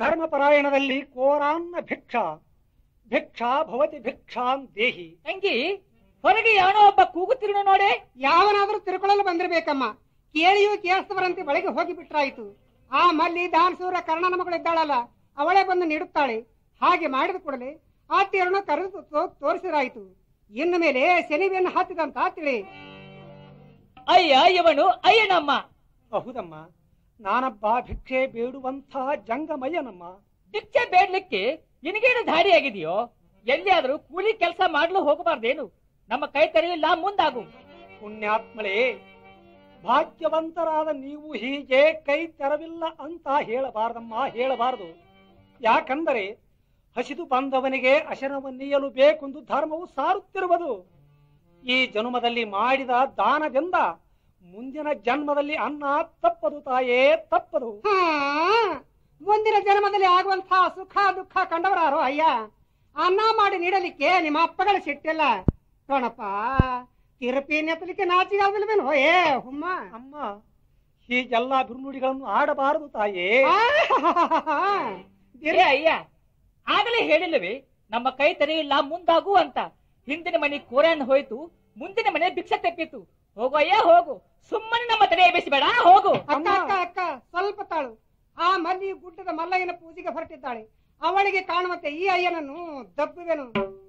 ಧರ್ಮಪರಾಯಣದಲ್ಲಿ ಕೋರಾನ್ನ ಭಿಕ್ಷಾ ಭಿಕ್ಷಾ ಭವತಿ ಭಿಕ್ಷಾಂ ದೇಹಿ ತಂಗಿ ಹೊರಗೆ ಯಾವನೋ ಒಬ್ಬ ಕೂಗುತ್ತಿರುನು ನೋಡೆ ಯಾವನಾದ್ರೂ ತಿಳ್ಕೊಳ್ಳಲು ಬಂದಿರ್ಬೇಕಮ್ಮ ಕೇಳಿಯೂ ಕೇಳಿಸ್ತವರಂತೆ ಒಳಗೆ ಹೋಗಿ ಬಿಟ್ರಾಯ್ತು ಆ ಮಲ್ಲಿ ದಾನ್ಸೂರ ಕರ್ಣನ ಮಗಳಿದ್ದಾಳಲ್ಲ ಅವಳೇ ಬಂದು ನೀಡುತ್ತಾಳೆ ಹಾಗೆ ಮಾಡಿದ ಕೂಡಲೇ ಆ ತೀರನ್ನು ಕರೆದು ತೋ- ತೋರಿಸಿರಾಯ್ತು ಇನ್ನು ಮೇಲೆ ಶನಿವೆಯನ್ನು ಹತ್ತಿದಂತ ತಿಳಿ ಅಯ್ಯ ಇವನು ಅಯ್ಯನಮ್ಮ ಹೌದಮ್ಮ ನಾನಬ್ಬ ಭಿಕ್ಷೆ ಬೇಡುವಂಥ ಜಂಗಮಯ್ಯನಮ್ಮ ಭಿಕ್ಷೆ ಬೇಡ್ಲಿಕ್ಕೆ ನಿನಗೇನು ದಾರಿ ಆಗಿದೆಯೋ ಎಲ್ಲಿಯಾದ್ರೂ ಕೂಲಿ ಕೆಲಸ ಮಾಡಲು ಹೋಗಬಾರ್ದೇನು ನಮ್ಮ ಕೈ ತೆರೆಯಿಲ್ಲ ಮುಂದಾಗು ಪುಣ್ಯಾತ್ಮಳೇ ಭಾಗ್ಯವಂತರಾದ ನೀವು ಹೀಗೆ ಕೈ ತೆರವಿಲ್ಲ ಅಂತ ಹೇಳಬಾರದಮ್ಮ ಹೇಳಬಾರದು ಯಾಕಂದರೆ ಹಸಿದು ಬಂದವನಿಗೆ ಅಶನವನ್ನೀಯಲು ಬೇಕೆಂದು ಧರ್ಮವು ಸಾರುತ್ತಿರುವುದು ಈ ಜನ್ಮದಲ್ಲಿ ಮಾಡಿದ ದಾನದಿಂದ ಮುಂದಿನ ಜನ್ಮದಲ್ಲಿ ಅನ್ನ ತಪ್ಪದು ತಾಯೇ ತಪ್ಪದು ಹಾ ಮುಂದಿನ ಜನ್ಮದಲ್ಲಿ ಆಗುವಂತಹ ಸುಖ ದುಃಖ ಕಂಡವರಾರು ಅಯ್ಯ ಅನ್ನ ಮಾಡಿ ನೀಡಲಿಕ್ಕೆ ನಿಮ್ಮ ಅಪ್ಪಗಳ ಸಿಟ್ಟಿಲ್ಲ ನೋಣಪ್ಪ ತಿರುಪಿ ನೆತ್ತಲಿಕ್ಕೆ ನಾಚಿಗಾಗಲ್ವೇನೋ ಏ ಹುಮ್ಮ ಅಮ್ಮ ಹೀಗೆಲ್ಲ ಬಿರುನುಡಿಗಳನ್ನು ಆಡಬಾರದು ತಾಯೇ ಏ ಅಯ್ಯ ಆಗಲೇ ಹೇಳಿಲ್ಲವೇ ನಮ್ಮ ಕೈ ತೆರೆಯಿಲ್ಲ ಮುಂದಾಗು ಅಂತ ಹಿಂದಿನ ಮನೆ ಕೋರನ್ ಹೋಯ್ತು ಮುಂದಿನ ಮನೆ ಭಿಕ್ಷೆ ತೆಪ್ಪಿತ್ತು ಹೋಗು ಅಯ್ಯ ಹೋಗು ಸುಮ್ಮನೆ ನಮ್ಮ ತಲೆ ಬೇಡ ಹೋಗು ಅಕ್ಕ ಅಕ್ಕ ಅಕ್ಕ ಸ್ವಲ್ಪ ತಾಳು ಆ ಮಲ್ಲಿ ಗುಡ್ಡದ ಮಲ್ಲಯ್ಯನ ಪೂಜೆಗೆ ಹೊರಟಿದ್ದಾಳೆ ಅವಳಿಗೆ ಕಾಣುವಂತೆ ಈ ಅಯ್ಯನನ್ನು ದಬ್ಬುವೆನು